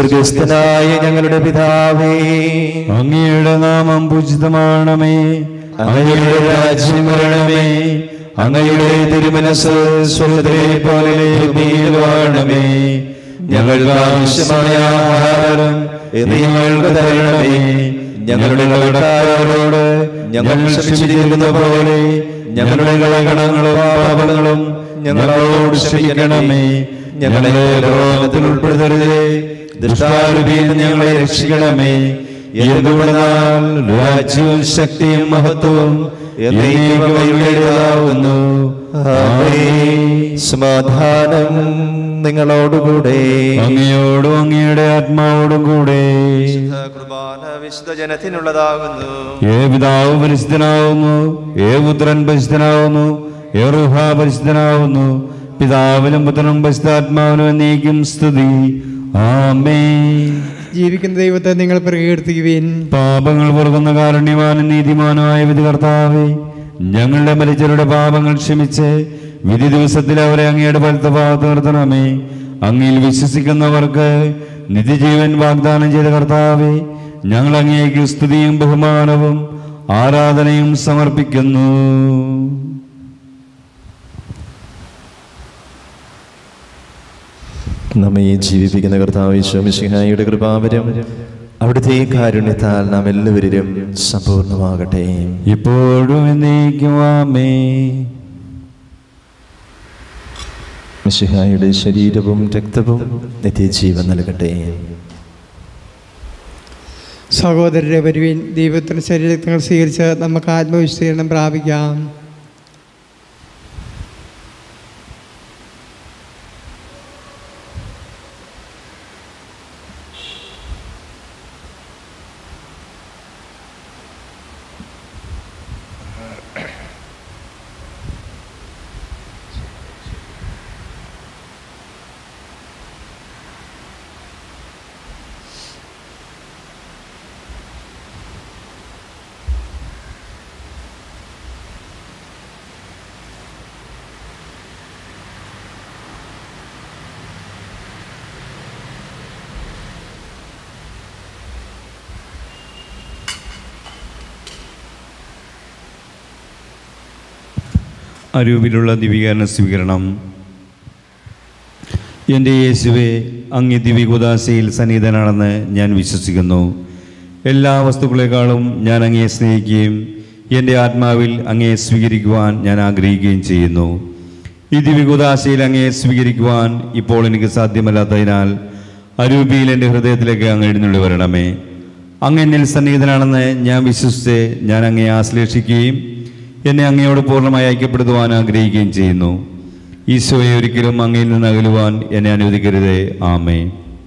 സ്വർഗസ്ഥനായ ഞങ്ങളുടെ പിതാവേ അങ്ങയുടെ നാമം പൂജിതമാണമേ അങ്ങയുടെ രാജ്യം വരണമേ അങ്ങയുടെ തിരുമനസ് സ്വർഗത്തിലെ പോലെ ഭൂമിയിൽ വാഴണമേ ഞങ്ങൾക്ക് ആവശ്യമായ ആഹാരം ഇന്ന് ഞങ്ങൾക്ക് തരണമേ ഞങ്ങളുടെ കടക്കാരോട് ഞങ്ങൾ ക്ഷമിച്ചിരിക്കുന്ന പോലെ ഞങ്ങളുടെ കളകണങ്ങളും പാപങ്ങളും ഞങ്ങളോട് ക്ഷമിക്കണമേ ഞങ്ങളെ ലോകത്തിൽ ഉൾപ്പെടുത്തരുതേ ദുഷ്ടാരൂപിയിൽ ഞങ്ങളെ രക്ഷിക്കണമേ എന്തുകൊണ്ടെന്നാൽ രാജ്യവും ശക്തിയും മഹത്വവും എന്നേക്കുമാകുന്നു സമാധാനം നിങ്ങളോടുകൂടെ അങ്ങയോടും അങ്ങയുടെ ആത്മാവോടും കൂടെ കുർബാന വിശുദ്ധ ജനത്തിനുള്ളതാകുന്നു ഏ പിതാവ് പരിശുദ്ധനാവുന്നു ഏ പുത്രൻ പരിശുദ്ധനാവുന്നു ഏ റുഹ പരിശുദ്ധനാവുന്നു പിതാവിനും പുത്രനും പരിശുദ്ധാത്മാവിനും എന്നേക്കും സ്തുതി ആമേ ജീവിക്കുന്ന ദൈവത്തെ നിങ്ങൾ പ്രകീർത്തിക്കുവിൻ പാപങ്ങൾ പൊറുക്കുന്ന കാരുണ്യവാനും നീതിമാനുമായ വിധി കർത്താവേ ഞങ്ങളുടെ മരിച്ചവരുടെ പാപങ്ങൾ ക്ഷമിച്ച് വിധി ദിവസത്തിൽ അവരെ അങ്ങയുടെ വലത്ത ഭാഗത്ത് നിർത്തണമേ അങ്ങിൽ വിശ്വസിക്കുന്നവർക്ക് നിത്യജീവൻ വാഗ്ദാനം ചെയ്ത കർത്താവേ ഞങ്ങൾ അങ്ങേക്ക് സ്തുതിയും ബഹുമാനവും ആരാധനയും സമർപ്പിക്കുന്നു നമ്മെ ജീവിപ്പിക്കുന്ന കർത്താവ് ഈശോമിശിഹായുടെ കൃപാവരം അവിടുത്തെ കാരുണ്യത്താൽ നാം എല്ലാവരിലും സമ്പൂർണ്ണമാകട്ടെ ഇപ്പോഴും എന്നേക്കും ആമേ മിശിഹായുടെ ശരീരവും രക്തവും നിത്യജീവൻ നൽകട്ടെ സഹോദരരെ വരുവിൻ ദൈവത്തിൻ്റെ ശരീരങ്ങൾ സ്വീകരിച്ച് നമുക്ക് ആത്മവിശദീകരണം പ്രാപിക്കാം അരൂപിലുള്ള ദിവികരണ സ്വീകരണം എൻ്റെ യേശുവെ അങ്ങ് ദിവ്യകുദാശയിൽ സന്നിധനാണെന്ന് ഞാൻ വിശ്വസിക്കുന്നു എല്ലാ വസ്തുക്കളെക്കാളും ഞാൻ അങ്ങയെ സ്നേഹിക്കുകയും എൻ്റെ ആത്മാവിൽ അങ്ങയെ സ്വീകരിക്കുവാൻ ഞാൻ ആഗ്രഹിക്കുകയും ചെയ്യുന്നു ഈ ദിവ്യകുദാശയിൽ അങ്ങയെ സ്വീകരിക്കുവാൻ ഇപ്പോൾ എനിക്ക് സാധ്യമല്ലാത്തതിനാൽ അരൂപിയിൽ എൻ്റെ ഹൃദയത്തിലേക്ക് അങ്ങ് എഴുന്നള്ളി വരണമേ അങ്ങ് എന്നിൽ സന്നിഹിതനാണെന്ന് ഞാൻ വിശ്വസിച്ച് ഞാൻ അങ്ങയെ ആശ്ലേഷിക്കുകയും എന്നെ അങ്ങയോട് പൂർണ്ണമായി ഐക്യപ്പെടുത്തുവാൻ ആഗ്രഹിക്കുകയും ചെയ്യുന്നു ഈശോയെ ഒരിക്കലും അങ്ങയിൽ നിന്ന് അകലുവാൻ എന്നെ അനുവദിക്കരുതേ ആമേ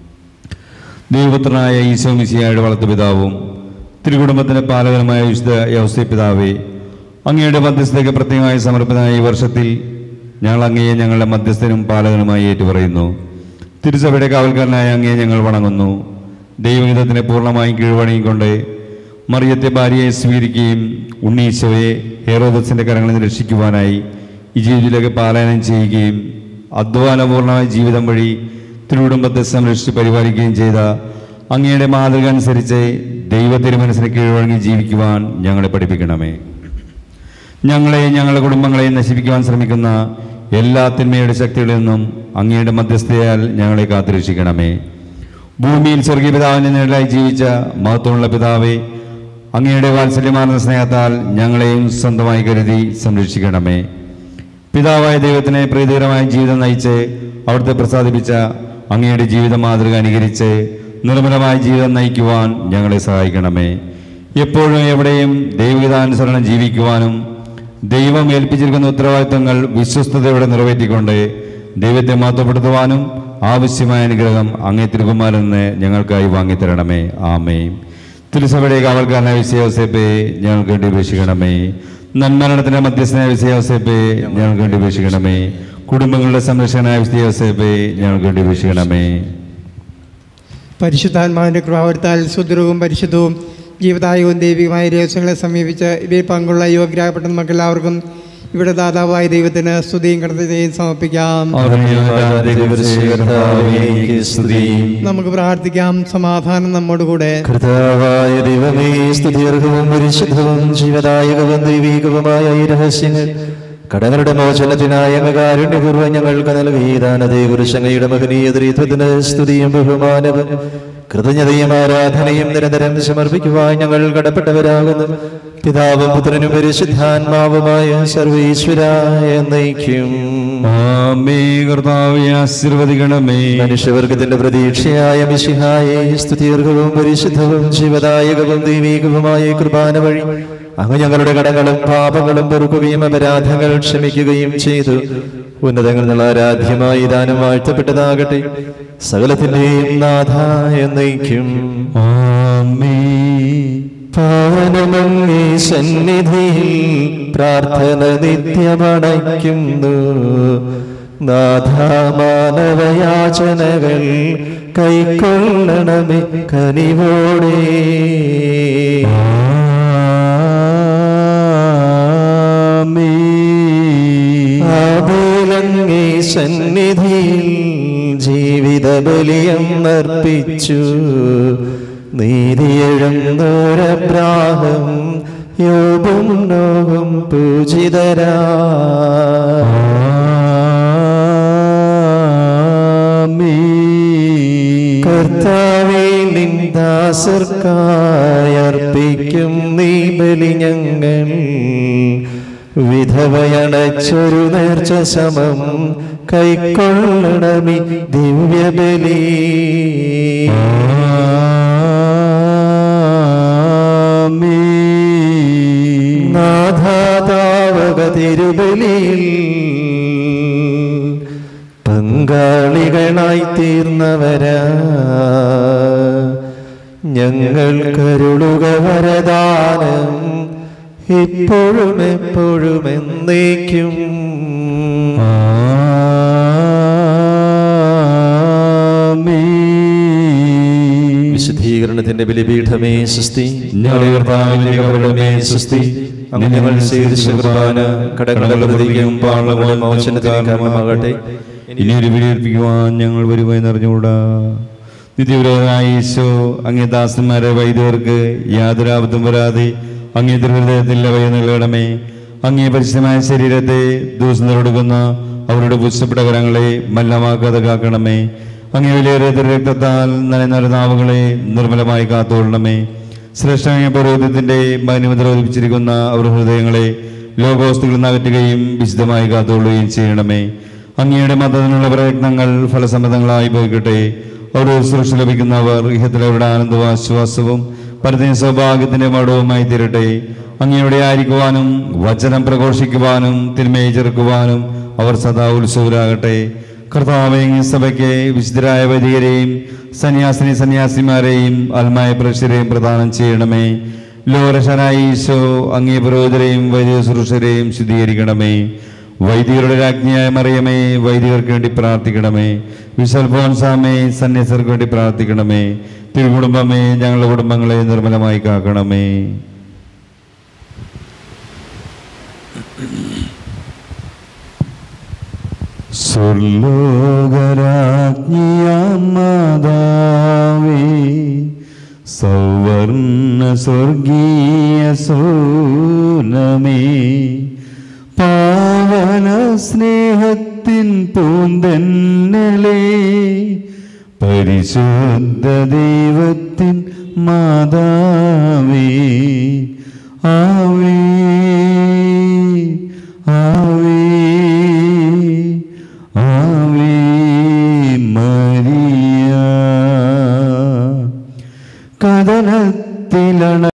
ദൈവപുത്രനായ ഈശോ മിശിയായുടെ വളർത്തുപിതാവും തിരുകുടുംബത്തിൻ്റെ പാലകനുമായ വിശുദ്ധ യൗസേ പിതാവേ അങ്ങയുടെ മധ്യസ്ഥതയ്ക്ക് പ്രത്യേകമായി സമർപ്പിതമായ ഈ വർഷത്തിൽ ഞങ്ങൾ അങ്ങയെ ഞങ്ങളുടെ മധ്യസ്ഥനും പാലകനുമായി ഏറ്റുപറയുന്നു തിരുസഭയുടെ കാവൽക്കാരനായ അങ്ങയെ ഞങ്ങൾ വണങ്ങുന്നു ദൈവഹിതത്തിനെ പൂർണ്ണമായും കീഴ്വണങ്ങിക്കൊണ്ട് മറിയത്തെ ഭാര്യയെ സ്വീകരിക്കുകയും ഉണ്ണീശോയെ ഹേറോദസിന്റെ കരങ്ങളിൽ നിന്ന് രക്ഷിക്കുവാനായി ഈ ജീവിതത്തിലേക്ക് പാലായനം ചെയ്യുകയും അധ്വാനപൂർണമായ ജീവിതം വഴി തിരുകുടുംബത്തെ സംരക്ഷിച്ച് പരിപാലിക്കുകയും ചെയ്ത അങ്ങയുടെ മാതൃക അനുസരിച്ച് ദൈവത്തിന് മനസ്സിന് കീഴ്വഴങ്ങി ജീവിക്കുവാൻ ഞങ്ങളെ പഠിപ്പിക്കണമേ ഞങ്ങളെ ഞങ്ങളുടെ കുടുംബങ്ങളെയും നശിപ്പിക്കുവാൻ ശ്രമിക്കുന്ന എല്ലാ തിന്മയുടെ ശക്തികളിൽ നിന്നും അങ്ങയുടെ മധ്യസ്ഥയാൽ ഞങ്ങളെ കാത്തുരക്ഷിക്കണമേ ഭൂമിയിൽ സ്വർഗീയ പിതാവിന്റെ നിഴലായി ജീവിച്ച മഹത്വമുള്ള പിതാവേ അങ്ങയുടെ വാത്സല്യമാർന്ന സ്നേഹത്താൽ ഞങ്ങളെയും സ്വന്തമായി കരുതി സംരക്ഷിക്കണമേ പിതാവായ ദൈവത്തിനെ പ്രീതികരമായ ജീവിതം നയിച്ച് അവിടുത്തെ പ്രസാദിപ്പിച്ച അങ്ങയുടെ ജീവിത മാതൃക അനുകരിച്ച് നിർമ്മലമായ ജീവിതം നയിക്കുവാൻ ഞങ്ങളെ സഹായിക്കണമേ എപ്പോഴും എവിടെയും ദൈവഗീതാനുസരണം ജീവിക്കുവാനും ദൈവം ഏൽപ്പിച്ചിരിക്കുന്ന ഉത്തരവാദിത്തങ്ങൾ വിശ്വസ്തയോടെ നിറവേറ്റിക്കൊണ്ട് ദൈവത്തെ മഹത്വപ്പെടുത്തുവാനും ആവശ്യമായ അനുഗ്രഹം അങ്ങേ തിരുകുമാരെന്ന് ഞങ്ങൾക്കായി വാങ്ങിത്തരണമേ ആമേ തിരുസഭയുടെ കാവൽക്കാരനായ വിശയോസേപ്പെ ഞങ്ങൾക്ക് വേണ്ടി ഉപേക്ഷിക്കണമേ നന്മരണത്തിന്റെ മധ്യസ്ഥനായ വിശയോസേപ്പെ ഞങ്ങൾക്ക് വേണ്ടി ഉപേക്ഷിക്കണമേ കുടുംബങ്ങളുടെ സംരക്ഷകനായ വിശയോസേപ്പെ ഞങ്ങൾക്ക് വേണ്ടി ഉപേക്ഷിക്കണമേ പരിശുദ്ധാത്മാവിൻ്റെ കൃപാവരത്താൽ സുദൃഢവും പരിശുദ്ധവും ജീവദായകവും ദൈവികമായ രഹസ്യങ്ങളെ സമീപിച്ച് ഇവയിൽ പങ്കുള്ള യോഗ്യരായപ്പെട്ട നമുക്കെല്ലാവർക്കും ഇവിടെ ദാതാവായ ദൈവത്തിന് സ്തുതിയും കടത്തയും സമർപ്പിക്കാം നമുക്ക് പ്രാർത്ഥിക്കാം സമാധാനം നമ്മോടുകൂടെ കർത്താവായ ദൈവമേ സ്തുതിയർഹവും പരിശുദ്ധവും ജീവദായകവും ദൈവീകവുമായ ഈ രഹസ്യങ്ങൾ കടങ്ങളുടെ മോചനത്തിനായ അങ്ങ് കാരുണ്യപൂർവ്വം ഞങ്ങൾക്ക് നൽകി ദാനതയെ കുറിച്ച് അങ്ങയുടെ മഹനീയ ദൈവത്തിന് സ്തുതിയും ബഹുമാനവും കൃതജ്ഞതയും ആരാധനയും നിരന്തരം സമർപ്പിക്കുവാൻ ഞങ്ങൾ കടപ്പെട്ടവരാകുന്നു പിതാവും പുത്രനും പരിശുദ്ധാത്മാവുമായ സർവീശ്വരായ നയിക്കും ആമേ കർത്താവെ ആശീർവദിക്കണമേ മനുഷ്യവർഗത്തിന്റെ പ്രതീക്ഷയായ മിശിഹായെ സ്തുതീർഘവും പരിശുദ്ധവും ജീവദായകവും ദൈവീകവുമായ ഈ കുർബാന വഴി അങ്ങ് ഞങ്ങളുടെ കടങ്ങളും പാപങ്ങളും പൊറുക്കുകയും അപരാധങ്ങൾ ക്ഷമിക്കുകയും ചെയ്തു ഉന്നതങ്ങൾ നിന്നുള്ള ആരാധ്യമായി ദാനം വാഴ്ത്തപ്പെട്ടതാകട്ടെ സകലത്തിന്റെയും നാഥ എന്നയിക്കും ആമേ പാവനമങ്ങി സന്നിധിയിൽ പ്രാർത്ഥന നിത്യമണയ്ക്കുന്നു നാഥാമാനവയാചനകൾ കൈക്കൊള്ളണമേ കനിവോടെ ആബേലങ്ങി സന്നിധിയിൽ ജീവിത ബലിയം അർപ്പിച്ചു നീതിയെഴുന്നോരബ്രാഹം യോബും നോവും പൂജിതരാ കർത്താവേ നിന്ദാസർക്കായർപ്പിക്കും നീ ബലി ഞങ്ങൾ വിധവയണച്ചൊരു നേർച്ച സമം കൈക്കൊള്ളണമി ദിവ്യബലി നാഥാതാവക തിരുബലിയിൽ പങ്കാളികളായി തീർന്നവരാ ഞങ്ങൾ കരുളുക വരദാനം ഇപ്പോഴും എപ്പോഴും എന്നേക്കും വിശുദ്ധീകരണത്തിന്റെ ബലിപീഠമേ സുസ്തി ഞങ്ങളുടെ കർത്താവിന്റെ കബറിടമേ സുസ്തി അങ്ങ് ഞങ്ങൾ സ്വീകരിച്ച കുർബാന കടങ്ങളുടെ പ്രതിക്കും പാളപോലെ മോചനത്തിന് കാരണമാകട്ടെ ഇനിയൊരു ബലിയർപ്പിക്കുവാൻ ഞങ്ങൾ വരുവായി നിറഞ്ഞുകൂടാ നിത്യവിരോധനായ ഈശോ അങ്ങേ ദാസന്മാരെ വൈദ്യർക്ക് യാതൊരു ആപത്തും വരാതെ അങ്ങേ ദുർഹൃദയത്തിൽ വഴി നൽകണമേ അങ്ങേ പരിശുദ്ധമായ ശരീരത്തെ ദിവസം കൊടുക്കുന്ന അവരുടെ പുഷ്ടപ്പെട്ട കരങ്ങളെ മല്ലമാക്കാതെ കാക്കണമേ അങ്ങേ വിലയേറിയ രക്തത്താൽ നനഞ്ഞ നാവുകളെ നിർമ്മലമായി കാത്തുകൊള്ളണമേ ശ്രേഷ്ഠമായ പർവ്വതത്തിന്റെ മനുമത ഒലിപ്പിച്ചിരിക്കുന്ന അവർ ഹൃദയങ്ങളെ ലോകവസ്തുക്കൾ നിന്ന് അകറ്റുകയും വിശുദ്ധമായി കാത്തുകൊള്ളുകയും ചെയ്യണമേ അങ്ങയുടെ മതത്തിനുള്ള പ്രയത്നങ്ങൾ ഫലസമ്മതങ്ങളായി പോയിക്കട്ടെ അവർ സുരക്ഷ ലഭിക്കുന്നവർ ഇഹത്തിൽ അവരുടെ ആനന്ദവും ആശ്വാസവും പരത്തിന് സൗഭാഗ്യത്തിന്റെ മടവുമായി തീരട്ടെ അങ്ങയുടെ ആയിരിക്കുവാനും വചനം പ്രഘോഷിക്കുവാനും തിന്മയെ ചെറുക്കുവാനും അവർ സദാ ഉത്സവരാകട്ടെ കർത്താവെ ഈ സഭയ്ക്ക് വിശുദ്ധരായ വൈദികരെയും സന്യാസിനി സന്യാസിമാരെയും ആത്മായ പ്രേക്ഷരെയും പ്രദാനം ചെയ്യണമേ ലോകരക്ഷനായ ഈശോ അങ്ങേ പുരോഹിതരെയും വൈദിക സുരക്ഷരെയും ശുദ്ധീകരിക്കണമേ വൈദികരുടെ രാജ്ഞിയായ മറിയമേ വൈദികർക്ക് വേണ്ടി പ്രാർത്ഥിക്കണമേ വിശൽഫോൻസാമേ സന്യാസർക്ക് വേണ്ടി പ്രാർത്ഥിക്കണമേ തിരുകുടുംബമേ ഞങ്ങളുടെ കുടുംബങ്ങളെ നിർമ്മലമായി കാക്കണമേ സ്വർലോകരാജ്ഞിയാമാതാവേ സൗവർണ സ്വർഗീയ സോനമേ പാവന സ്നേഹത്തിൻ പൂന്തന്നലേ പരിശുദ്ധ ദൈവത്തിൻ മാതാവേ ആവേ ആവേ ആവേ മരിയ കഥനത്തിലണ